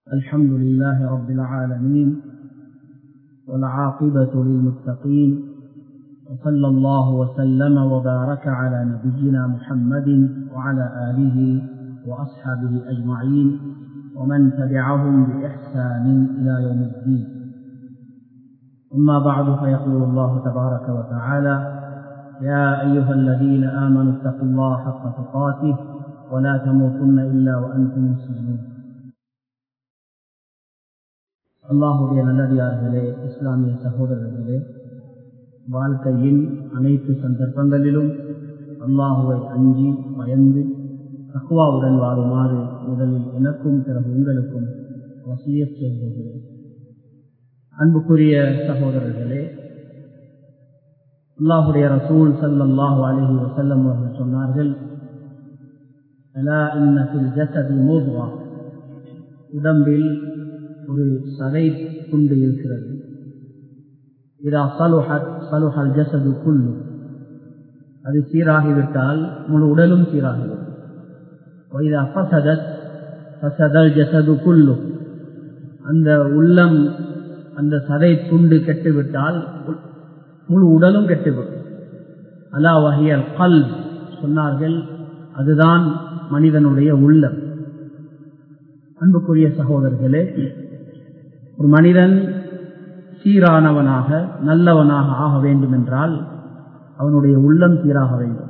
الحمد لله رب العالمين والعاقبة للمتقين وصلى الله وسلم وبارك على نبينا محمد وعلى آله وأصحابه أجمعين ومن تبعهم بإحسان إلى يوم الدين أما بعد فيقول الله تبارك وتعالى يا أيها الذين آمنوا اتقوا الله حق تقاته ولا تموتن إلا وأنتم مسلمون அல்லாஹுடைய நல்லடியார்களே இஸ்லாமிய சகோதரர்களே வாழ்க்கையின் அனைத்து சந்தர்ப்பங்களிலும் அல்லாஹுவை அஞ்சி பயந்து தக்குவாவுடன் வாழுமாறு முதலில் எனக்கும் பிறகு உங்களுக்கும் வசிய செய்கிறேன் அன்புக்குரிய சகோதரர்களே அல்லாஹுடைய ரசூல் சல்லாஹு அலஹி வசல்லம் அவர்கள் சொன்னார்கள் உடம்பில் ஒரு சதை துண்டு இருக்கிறது இதா சலுஹத் சலுஹல் ஜசது குல்லு அது சீராகிவிட்டால் முழு உடலும் சீராகிவிடும் இதா ஃபசதத் ஃபசதல் ஜசது குல்லு அந்த உள்ளம் அந்த சதை துண்டு கெட்டுவிட்டால் முழு உடலும் கெட்டுவிடும் அலா வகையல் கல் சொன்னார்கள் அதுதான் மனிதனுடைய உள்ளம் அன்புக்குரிய சகோதரர்களே ஒரு மனிதன் சீரானவனாக நல்லவனாக ஆக வேண்டும் என்றால் அவனுடைய உள்ளம் சீராக வேண்டும்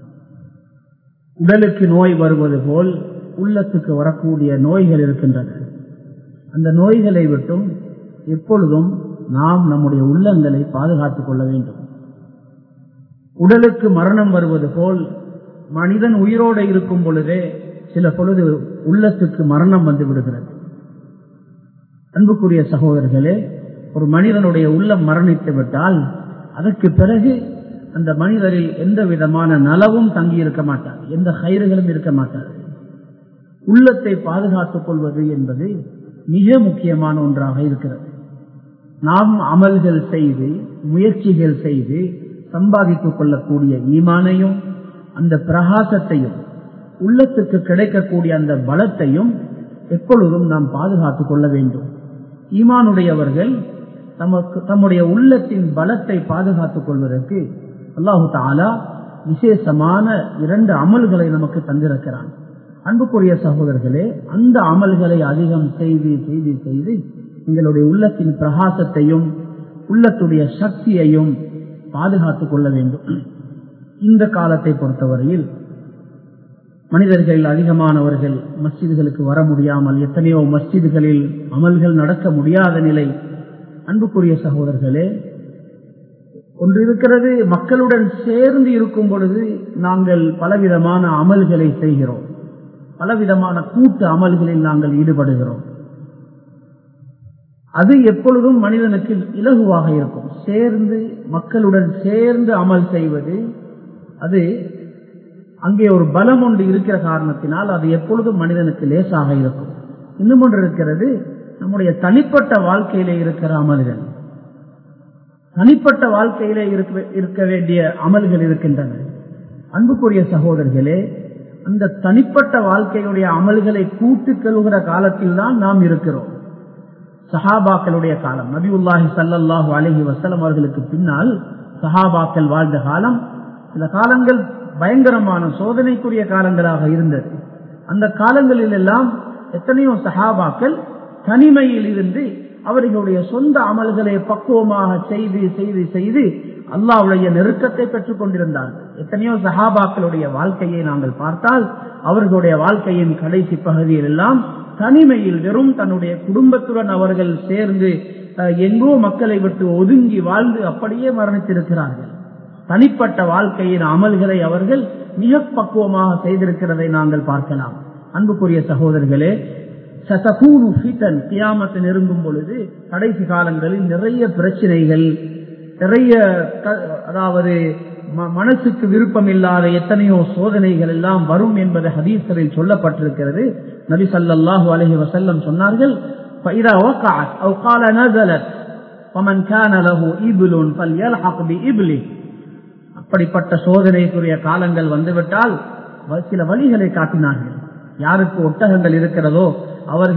உடலுக்கு நோய் வருவது போல் உள்ளத்துக்கு வரக்கூடிய நோய்கள் இருக்கின்றன அந்த நோய்களை விட்டும் எப்பொழுதும் நாம் நம்முடைய உள்ளங்களை பாதுகாத்துக் கொள்ள வேண்டும் உடலுக்கு மரணம் வருவது போல் மனிதன் உயிரோடு இருக்கும் பொழுதே சில பொழுது உள்ளத்துக்கு மரணம் வந்து விடுகிறது அன்புக்குரிய சகோதரர்களே ஒரு மனிதனுடைய உள்ளம் மரணித்து விட்டால் அதற்கு பிறகு அந்த மனிதரில் எந்த விதமான நலவும் தங்கி இருக்க மாட்டார் எந்த கயிறுகளும் இருக்க மாட்டார் உள்ளத்தை பாதுகாத்துக் கொள்வது என்பது மிக முக்கியமான ஒன்றாக இருக்கிறது நாம் அமல்கள் செய்து முயற்சிகள் செய்து சம்பாதித்துக் கொள்ளக்கூடிய ஈமானையும் அந்த பிரகாசத்தையும் உள்ளத்துக்கு கிடைக்கக்கூடிய அந்த பலத்தையும் எப்பொழுதும் நாம் பாதுகாத்துக் கொள்ள வேண்டும் ஈமானுடையவர்கள் தமக்கு தம்முடைய உள்ளத்தின் பலத்தை பாதுகாத்துக் கொள்வதற்கு அல்லாஹு தாலா விசேஷமான இரண்டு அமல்களை நமக்கு தந்திருக்கிறான் அன்புக்குரிய சகோதரர்களே அந்த அமல்களை அதிகம் செய்து செய்து செய்து எங்களுடைய உள்ளத்தின் பிரகாசத்தையும் உள்ளத்துடைய சக்தியையும் பாதுகாத்துக் கொள்ள வேண்டும் இந்த காலத்தை பொறுத்தவரையில் மனிதர்கள் அதிகமானவர்கள் மஸ்ஜிதுகளுக்கு வர முடியாமல் எத்தனையோ மஸ்ஜிதுகளில் அமல்கள் நடக்க முடியாத நிலை அன்புக்குரிய சகோதரர்களே ஒன்று இருக்கிறது மக்களுடன் சேர்ந்து இருக்கும் பொழுது நாங்கள் பலவிதமான அமல்களை செய்கிறோம் பலவிதமான கூட்டு அமல்களில் நாங்கள் ஈடுபடுகிறோம் அது எப்பொழுதும் மனிதனுக்கு இலகுவாக இருக்கும் சேர்ந்து மக்களுடன் சேர்ந்து அமல் செய்வது அது அங்கே ஒரு பலம் ஒன்று இருக்கிற காரணத்தினால் அது எப்பொழுதும் மனிதனுக்கு லேசாக இருக்கும் இன்னும் ஒன்று இருக்கிறது நம்முடைய தனிப்பட்ட வாழ்க்கையில இருக்கிற அமல்கள் தனிப்பட்ட வாழ்க்கையில இருக்க வேண்டிய அமல்கள் இருக்கின்றன அன்புக்குரிய சகோதரர்களே அந்த தனிப்பட்ட வாழ்க்கையுடைய அமல்களை கூட்டு கழுகிற காலத்தில் தான் நாம் இருக்கிறோம் சஹாபாக்களுடைய காலம் நபி உல்லாஹி சல்லாஹூ அலஹி வசலம் அவர்களுக்கு பின்னால் சஹாபாக்கள் வாழ்ந்த காலம் சில காலங்கள் பயங்கரமான சோதனைக்குரிய காலங்களாக இருந்தது அந்த காலங்களில் எல்லாம் எத்தனையோ சஹாபாக்கள் தனிமையில் இருந்து அவர்களுடைய சொந்த அமல்களை பக்குவமாக செய்து செய்து செய்து அல்லாவுடைய நெருக்கத்தை பெற்றுக் கொண்டிருந்தார்கள் எத்தனையோ சஹாபாக்களுடைய வாழ்க்கையை நாங்கள் பார்த்தால் அவர்களுடைய வாழ்க்கையின் கடைசி பகுதியில் எல்லாம் தனிமையில் வெறும் தன்னுடைய குடும்பத்துடன் அவர்கள் சேர்ந்து எங்கோ மக்களை விட்டு ஒதுங்கி வாழ்ந்து அப்படியே மரணித்திருக்கிறார்கள் தனிப்பட்ட வாழ்க்கையின் அமல்களை அவர்கள் மிக பக்குவமாக செய்திருக்கிறதை நாங்கள் பார்க்கலாம் அன்புக்குரிய சகோதரர்களே சதகூனு ஃபீட்டன் கியாமத்தை நெருங்கும் பொழுது கடைசி காலங்களில் நிறைய பிரச்சனைகள் நிறைய அதாவது மனசுக்கு விருப்பம் இல்லாத எத்தனையோ சோதனைகள் எல்லாம் வரும் என்பது ஹதீசரில் சொல்லப்பட்டிருக்கிறது நபி சல்லாஹூ அலஹி வசல்லம் சொன்னார்கள் அப்படிப்பட்ட சோதனைக்குரிய காலங்கள் வந்துவிட்டால் சில வழிகளை காட்டினார்கள் யாருக்கு ஒட்டகங்கள் இருக்கிறதோ அவர்கள்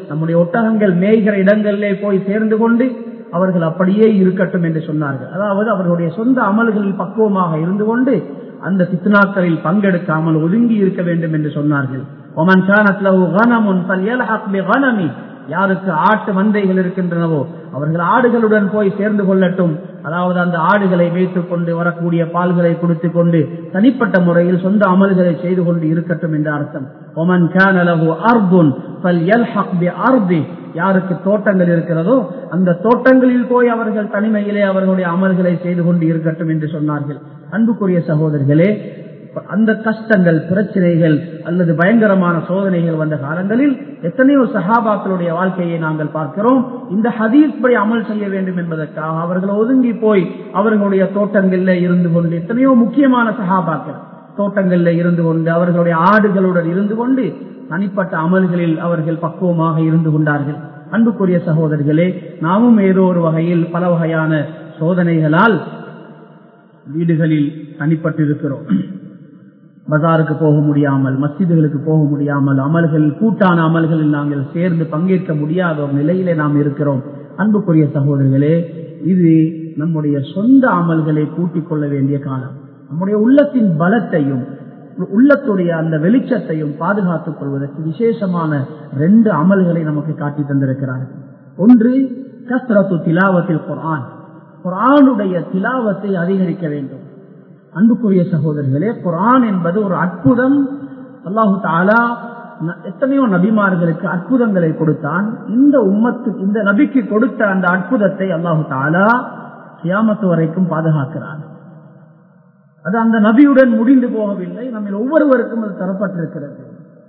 நம்முடைய ஒட்டகங்கள் மேய்கிற இடங்களிலே போய் சேர்ந்து கொண்டு அவர்கள் அப்படியே இருக்கட்டும் என்று சொன்னார்கள் அதாவது அவர்களுடைய சொந்த அமல்களில் பக்குவமாக இருந்து கொண்டு அந்த சித்னாக்களில் பங்கெடுக்காமல் ஒதுங்கி இருக்க வேண்டும் என்று சொன்னார்கள் ஒமன் கானத் லஹு கனமுன் ஃபல்யல்ஹக் பிகனமி யாருக்கு ஆட்டு மந்தைகள் இருக்கின்றனவோ அவர்கள் ஆடுகளுடன் போய் சேர்ந்து கொள்ளட்டும் அதாவது அந்த ஆடுகளை வைத்துக் கொண்டு வரக்கூடிய பால்களை கொடுத்து கொண்டு தனிப்பட்ட முறையில் சொந்த அமல்களை செய்து கொண்டு இருக்கட்டும் என்ற அர்த்தம் ஒமன் கானலகு அர்புன் அர்பி யாருக்கு தோட்டங்கள் இருக்கிறதோ அந்த தோட்டங்களில் போய் அவர்கள் தனிமையிலே அவர்களுடைய அமல்களை செய்து கொண்டு இருக்கட்டும் என்று சொன்னார்கள் அன்புக்குரிய சகோதரர்களே அந்த கஷ்டங்கள் பிரச்சனைகள் அல்லது பயங்கரமான சோதனைகள் வந்த காலங்களில் எத்தனையோ சஹாபாக்களுடைய வாழ்க்கையை நாங்கள் பார்க்கிறோம் இந்த ஹதீஸ் படி அமல் செய்ய வேண்டும் என்பதற்காக அவர்கள் ஒதுங்கி போய் அவர்களுடைய தோட்டங்களில் இருந்து கொண்டு எத்தனையோ முக்கியமான சஹாபாக்கள் தோட்டங்களில் இருந்து கொண்டு அவர்களுடைய ஆடுகளுடன் இருந்து கொண்டு தனிப்பட்ட அமல்களில் அவர்கள் பக்குவமாக இருந்து கொண்டார்கள் அன்புக்குரிய சகோதரர்களே நாமும் ஏதோ ஒரு வகையில் பல வகையான சோதனைகளால் வீடுகளில் தனிப்பட்டு இருக்கிறோம் பஜாருக்கு போக முடியாமல் மஸ்ஜிதுகளுக்கு போக முடியாமல் அமல்கள் கூட்டான அமல்களில் நாங்கள் சேர்ந்து பங்கேற்க முடியாத ஒரு நிலையிலே நாம் இருக்கிறோம் அன்புக்குரிய சகோதரர்களே இது நம்முடைய சொந்த அமல்களை கூட்டிக் கொள்ள வேண்டிய காலம் நம்முடைய உள்ளத்தின் பலத்தையும் உள்ளத்துடைய அந்த வெளிச்சத்தையும் பாதுகாத்துக் கொள்வதற்கு விசேஷமான ரெண்டு அமல்களை நமக்கு காட்டி தந்திருக்கிறார்கள் ஒன்று கஸ்ரத்து திலாவத்தில் குரான் குரானுடைய திலாவத்தை அதிகரிக்க வேண்டும் அன்புக்குரிய சகோதரர்களே குரான் என்பது ஒரு அற்புதம் அல்லாஹு தாலா எத்தனையோ நபிமார்களுக்கு அற்புதங்களை கொடுத்தான் இந்த உம்மத்து இந்த நபிக்கு கொடுத்த அந்த அற்புதத்தை அல்லாஹு தாலா கியாமத்து வரைக்கும் பாதுகாக்கிறான் அது அந்த நபியுடன் முடிந்து போகவில்லை நம்ம ஒவ்வொருவருக்கும் அது தரப்பட்டிருக்கிறது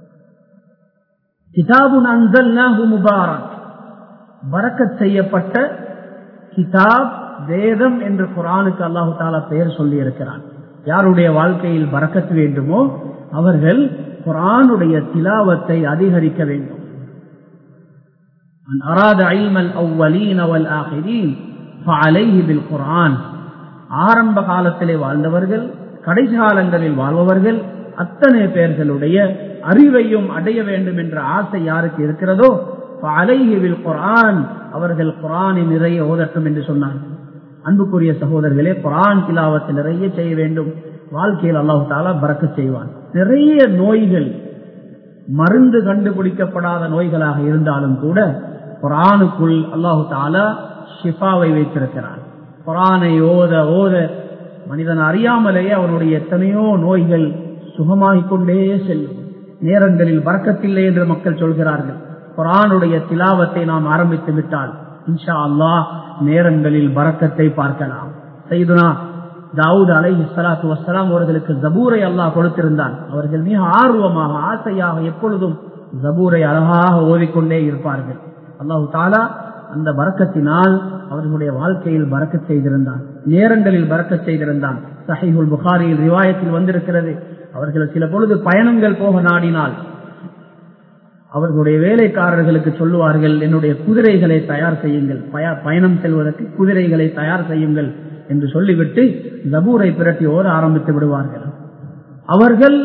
கிதாபு முபாரக் பறக்கத் செய்யப்பட்ட கிதாப் வேதம் என்று குரானுக்கு அல்லாஹு தாலா பெயர் சொல்லி இருக்கிறான் யாருடைய வாழ்க்கையில் பறக்கத்து வேண்டுமோ அவர்கள் குரானுடைய திலாவத்தை அதிகரிக்க வேண்டும் ஆரம்ப காலத்திலே வாழ்ந்தவர்கள் கடைசி காலங்களில் வாழ்பவர்கள் அத்தனை பேர்களுடைய அறிவையும் அடைய வேண்டும் என்ற ஆசை யாருக்கு இருக்கிறதோ அலைஹிவில் குரான் அவர்கள் குரானை நிறைய ஓதட்டும் என்று சொன்னார்கள் அன்புக்குரிய சகோதரர்களே குரான் திலாவத்தை நிறைய செய்ய வேண்டும் வாழ்க்கையில் அல்லாஹு தாலா பறக்க செய்வான் நிறைய நோய்கள் மருந்து கண்டுபிடிக்கப்படாத நோய்களாக இருந்தாலும் கூட குரானுக்குள் அல்லாஹு தாலா ஷிஃபாவை வைத்திருக்கிறான் குரானை ஓத ஓத மனிதன் அறியாமலேயே அவனுடைய எத்தனையோ நோய்கள் சுகமாகிக் கொண்டே செல்லும் நேரங்களில் பறக்கத்தில்லை என்று மக்கள் சொல்கிறார்கள் குரானுடைய திலாவத்தை நாம் ஆரம்பித்து விட்டால் இன்ஷா அல்லாஹ் நேரங்களில் பறக்கத்தை பார்க்கலாம் செய்துனா தாவூத் அலை சலாத்து வசலாம் அவர்களுக்கு ஜபூரை அல்லாஹ் கொடுத்திருந்தான் அவர்கள் மிக ஆர்வமாக ஆசையாக எப்பொழுதும் ஜபூரை அழகாக ஓதிக்கொண்டே இருப்பார்கள் அல்லாஹு தாலா அந்த பறக்கத்தினால் அவர்களுடைய வாழ்க்கையில் பறக்க செய்திருந்தான் நேரங்களில் பறக்க செய்திருந்தான் சஹிஹுல் புகாரியில் ரிவாயத்தில் வந்திருக்கிறது அவர்கள் சில பொழுது பயணங்கள் போக நாடினால் அவர்களுடைய வேலைக்காரர்களுக்கு சொல்லுவார்கள் என்னுடைய குதிரைகளை தயார் செய்யுங்கள் பயணம் செல்வதற்கு குதிரைகளை தயார் செய்யுங்கள் என்று சொல்லிவிட்டு ஜபூரை பிரட்டி ஓர ஆரம்பித்து விடுவார்கள் அவர்கள்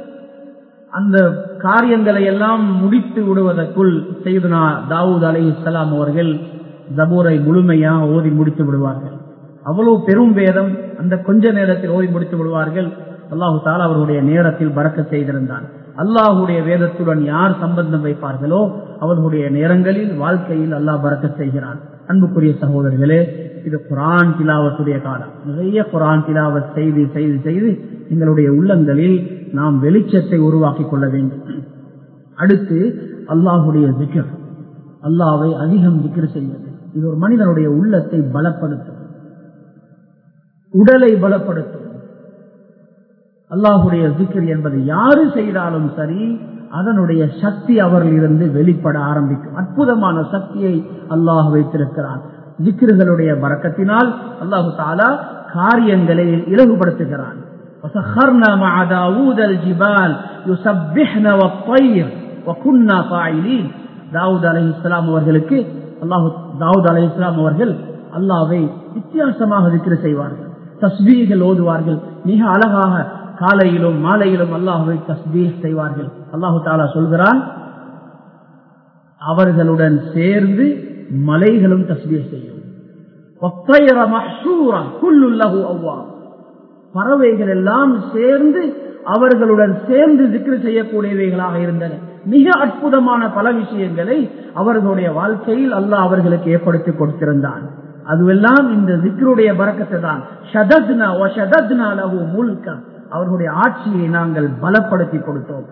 அந்த காரியங்களை எல்லாம் முடித்து விடுவதற்குள் செய்துனா தாவூத் அலி இஸ்லாம் அவர்கள் ஜபூரை முழுமையாக ஓதி முடித்து விடுவார்கள் அவ்வளவு பெரும் வேதம் அந்த கொஞ்ச நேரத்தில் ஓதி முடித்து விடுவார்கள் அல்லாஹு தாலா அவர்களுடைய நேரத்தில் பறக்க செய்திருந்தான் அல்லாஹுடைய வேதத்துடன் யார் சம்பந்தம் வைப்பார்களோ அவர்களுடைய நேரங்களில் வாழ்க்கையில் அல்லாஹ் பறக்க செய்கிறான் அன்புக்குரிய சகோதரர்களே இது குரான் திலாவத்துடைய காலம் நிறைய குரான் திலாவத் செய்து செய்து செய்து எங்களுடைய உள்ளங்களில் நாம் வெளிச்சத்தை உருவாக்கி கொள்ள வேண்டும் அடுத்து அல்லாஹுடைய ஜிக்கர் அல்லாவை அதிகம் ஜிக்கர் செய்வது இது ஒரு மனிதனுடைய உள்ளத்தை பலப்படுத்தும் உடலை பலப்படுத்தும் அல்லாஹுடைய ஜிக்கர் என்பதை யாரு செய்தாலும் சரி அதனுடைய சக்தி அவர்களிருந்து வெளிப்பட ஆரம்பிக்கும் அற்புதமான சக்தியை அல்லாஹ் வைத்திருக்கிறான் ஜிக்கிர்களுடைய பறக்கத்தினால் அல்லாஹு தாலா காரியங்களை இலகுபடுத்துகிறான் وسخرنا مع داود الجبال يسبحن والطير وكنا فاعلين தாவூத் அலி இஸ்லாம் அவர்களுக்கு அல்லாஹு தாவூத் அலி இஸ்லாம் அவர்கள் அல்லாவை வித்தியாசமாக விக்கிர செய்வார்கள் தஸ்பீகள் ஓதுவார்கள் மிக அழகாக காலையிலும் மாலையிலும் அல்லாஹுவை தஸ்பீ செய்வார்கள் அல்லாஹு தாலா சொல்கிறான் அவர்களுடன் சேர்ந்து மலைகளும் தஸ்பீர் செய்யும் பறவைகள் எல்லாம் சேர்ந்து அவர்களுடன் சேர்ந்து திக்ரு செய்யக்கூடியவைகளாக இருந்தன மிக அற்புதமான பல விஷயங்களை அவர்களுடைய வாழ்க்கையில் அல்லாஹ் அவர்களுக்கு ஏற்படுத்தி கொடுத்திருந்தான் அதுவெல்லாம் இந்த திக்ருடைய பறக்கத்தை தான் ஷதத்னா ஓ ஷதத்னா லஹு முல்கா அவர்களுடைய ஆட்சியை நாங்கள் பலப்படுத்தி கொடுத்தோம்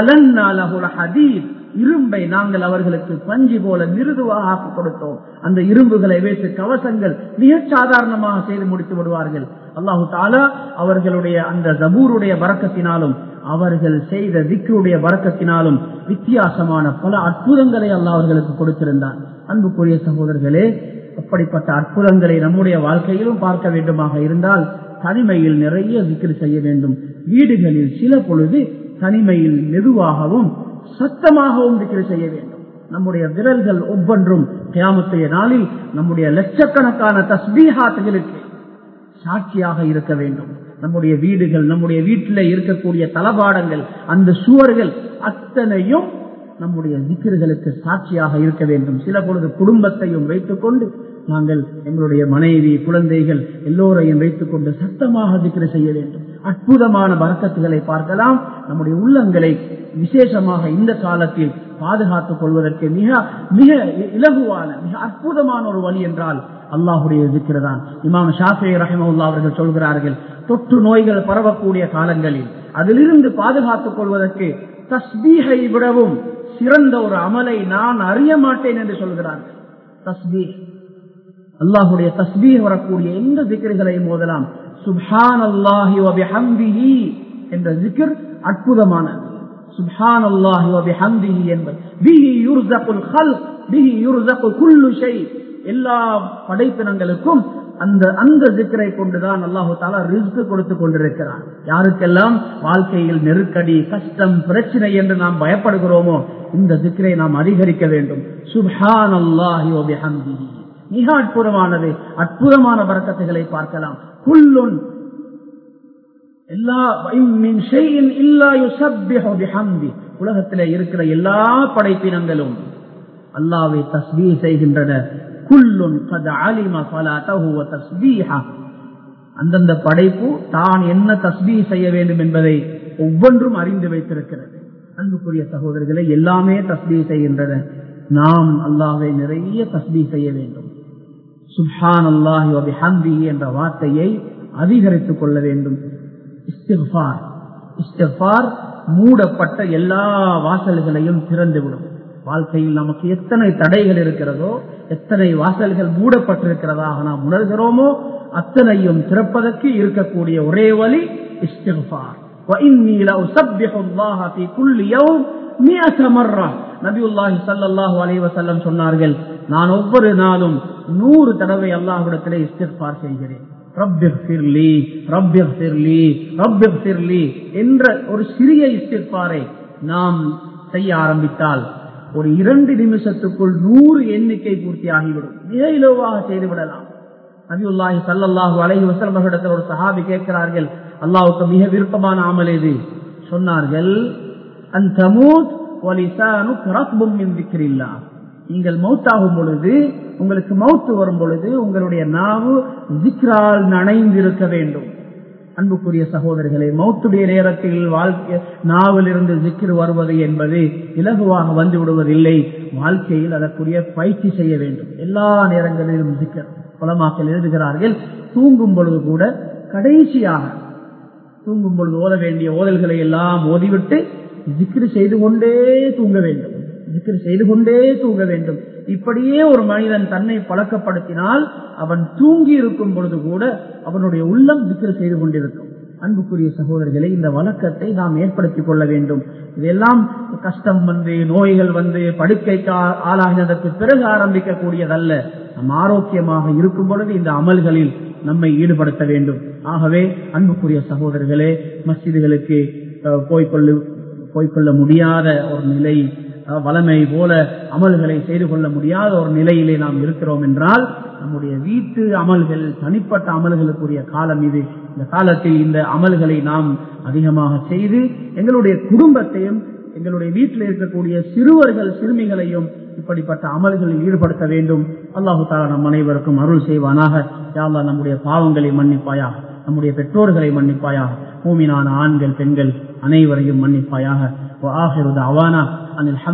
இரும்பை நாங்கள் அவர்களுக்கு பஞ்சு போல மிருதுவாக ஆக்கி கொடுத்தோம் அந்த இரும்புகளை வைத்து கவசங்கள் மிக சாதாரணமாக செய்து முடித்து விடுவார்கள் அல்லாஹு தாலா அவர்களுடைய அந்த ஜபூருடைய வரக்கத்தினாலும் அவர்கள் செய்த திக்ருடைய வரக்கத்தினாலும் வித்தியாசமான பல அற்புதங்களை அல்லாஹ் அவர்களுக்கு கொடுத்திருந்தார் அன்புக்குரிய சகோதரர்களே அப்படிப்பட்ட அற்புதங்களை நம்முடைய வாழ்க்கையிலும் பார்க்க வேண்டுமாக இருந்தால் தனிமையில் நிறைய விக்கிரி செய்ய வேண்டும் வீடுகளில் சில பொழுது தனிமையில் மெதுவாகவும் சத்தமாகவும் விக்கிரி செய்ய வேண்டும் நம்முடைய விரல்கள் ஒவ்வொன்றும் கியாமத்தைய நாளில் நம்முடைய லட்சக்கணக்கான தஸ்பீஹாத்துகளுக்கு சாட்சியாக இருக்க வேண்டும் நம்முடைய வீடுகள் நம்முடைய வீட்டில் இருக்கக்கூடிய தளபாடங்கள் அந்த சுவர்கள் அத்தனையும் நம்முடைய விக்கிர்களுக்கு சாட்சியாக இருக்க வேண்டும் சில பொழுது குடும்பத்தையும் வைத்துக் கொண்டு நாங்கள் எங்களுடைய மனைவி குழந்தைகள் எல்லோரையும் வைத்துக் கொண்டு சத்தமாக திக்கிற செய்ய வேண்டும் அற்புதமான வரக்கத்துகளை பார்க்கலாம் நம்முடைய உள்ளங்களை விசேஷமாக இந்த காலத்தில் பாதுகாத்துக் கொள்வதற்கு மிக மிக இலகுவான மிக அற்புதமான ஒரு வழி என்றால் அல்லாஹுடைய இருக்கிறதான் இமாம் ஷாஃபி ரஹமல்லா அவர்கள் சொல்கிறார்கள் தொற்று நோய்கள் பரவக்கூடிய காலங்களில் அதிலிருந்து பாதுகாத்துக் கொள்வதற்கு தஸ்பீகை விடவும் சிறந்த ஒரு அமலை நான் அறிய மாட்டேன் என்று சொல்கிறார்கள் தஸ்பீக் அல்லாஹுடைய தஸ்பீர் வரக்கூடிய எந்த திக்கர்களையும் மோதலாம் சுப்ஹான் அல்லாஹி வபிஹம்திஹி என்ற திக்கர் அற்புதமானது சுப்ஹான் அல்லாஹி வபிஹம்திஹி என்பது பிஹி யுர்ஸகுல் ஹல்க் பிஹி யுர்ஸகு குல்லு ஷை எல்லா படைப்பினங்களுக்கும் அந்த அந்த திக்கரை கொண்டுதான் அல்லாஹு தாலா ரிஸ்க் கொடுத்து கொண்டிருக்கிறான் யாருக்கெல்லாம் வாழ்க்கையில் நெருக்கடி கஷ்டம் பிரச்சனை என்று நாம் பயப்படுகிறோமோ இந்த திக்கரை நாம் அதிகரிக்க வேண்டும் சுப்ஹான் அல்லாஹி வபிஹம்திஹி மிக அற்புதமானது அற்புதமான வரக்கத்துகளை பார்க்கலாம் குல்லுன் எல்லா உலகத்தில் இருக்கிற எல்லா படைப்பினங்களும் அல்லாவை தஸ்பீ செய்கின்றன குல்லுன் அந்தந்த படைப்பு தான் என்ன தஸ்பீ செய்ய வேண்டும் என்பதை ஒவ்வொன்றும் அறிந்து வைத்திருக்கிறது அன்புக்குரிய சகோதரர்களை எல்லாமே தஸ்பீ செய்கின்றன நாம் அல்லாவை நிறைய தஸ்பீ செய்ய வேண்டும் சுப்ஹான் அல்லாஹி வபிஹந்தி என்ற வார்த்தையை அதிகரித்துக் கொள்ள வேண்டும் இஸ்திஃபார் இஸ்திஃபார் மூடப்பட்ட எல்லா வாசல்களையும் திறந்துவிடும் வாழ்க்கையில் நமக்கு எத்தனை தடைகள் இருக்கிறதோ எத்தனை வாசல்கள் மூடப்பட்டிருக்கிறதாக நாம் உணர்கிறோமோ அத்தனையும் திறப்பதற்கு இருக்கக்கூடிய ஒரே வழி இஸ்திஃபார் وإني لأسبح الله في كل يوم مئة مرة நபியுல்லாஹி சல்லாஹூ அலி வசல்லம் சொன்னார்கள் நான் ஒவ்வொரு நாளும் நூறு தடவை அல்லாஹ்விடத்திலே இஸ்திஃபார் செய்கிறேன் என்ற ஒரு சிறிய இஸ்திஃபாரை நாம் செய்ய ஆரம்பித்தால் ஒரு இரண்டு நிமிஷத்துக்குள் நூறு எண்ணிக்கை பூர்த்தி ஆகிவிடும் மிக இலவாக செய்து விடலாம் நபியுல்லாஹி சல்லாஹூ அலஹி வசல்மர்களிடத்தில் ஒரு சஹாபி கேட்கிறார்கள் அல்லாவுக்கு மிக விருப்பமான அமல் எது சொன்னார்கள் அந்த நீங்கள் மௌத்தாகும் பொழுது உங்களுக்கு மௌத்து வரும் பொழுது உங்களுடைய நாவு ஜிக்ரால் நனைந்திருக்க வேண்டும் அன்புக்குரிய சகோதரர்களே மௌத்துடைய நேரத்தில் வாழ்க்கை நாவில் இருந்து ஜிக்கிர் வருவது என்பது இலகுவாக வந்து விடுவதில்லை வாழ்க்கையில் அதற்குரிய பயிற்சி செய்ய வேண்டும் எல்லா நேரங்களிலும் ஜிக்கர் குலமாக்கல் எழுதுகிறார்கள் தூங்கும் பொழுது கூட கடைசியாக தூங்கும் பொழுது ஓத வேண்டிய ஓதல்களை எல்லாம் ஓதிவிட்டு ஜிக்ரு செய்து கொண்டே தூங்க வேண்டும் ஜிக்ரு செய்து கொண்டே தூங்க வேண்டும் இப்படியே ஒரு மனிதன் தன்னை பழக்கப்படுத்தினால் அவன் தூங்கி இருக்கும் பொழுது கூட அவனுடைய உள்ளம் ஜிக்ரு செய்து கொண்டிருக்கும் அன்புக்குரிய சகோதரர்களை இந்த வழக்கத்தை நாம் ஏற்படுத்திக் கொள்ள வேண்டும் இதெல்லாம் கஷ்டம் வந்து நோய்கள் வந்து படுக்கைக்கு ஆளாகினதற்கு பிறகு ஆரம்பிக்கக்கூடியதல்ல நம் ஆரோக்கியமாக இருக்கும் பொழுது இந்த அமல்களில் நம்மை ஈடுபடுத்த வேண்டும் ஆகவே அன்புக்குரிய சகோதரர்களே மசிதிகளுக்கு போய்கொள்ளு போய்கொள்ள முடியாத ஒரு நிலை வளமை போல அமல்களை செய்து கொள்ள முடியாத ஒரு நிலையிலே நாம் இருக்கிறோம் என்றால் நம்முடைய வீட்டு அமல்கள் தனிப்பட்ட அமல்களுக்குரிய காலம் இது இந்த காலத்தில் இந்த அமல்களை நாம் அதிகமாக செய்து எங்களுடைய குடும்பத்தையும் எங்களுடைய வீட்டில் இருக்கக்கூடிய சிறுவர்கள் சிறுமிகளையும் இப்படிப்பட்ட அமல்களில் ஈடுபடுத்த வேண்டும் அல்லாஹு தாலா நம் அனைவருக்கும் அருள் செய்வானாக யாழ்லா நம்முடைய பாவங்களை மன்னிப்பாயாக நம்முடைய பெற்றோர்களை மன்னிப்பாயாக பூமினான ஆண்கள் பெண்கள் அனைவரையும் மன்னிப்பாயாக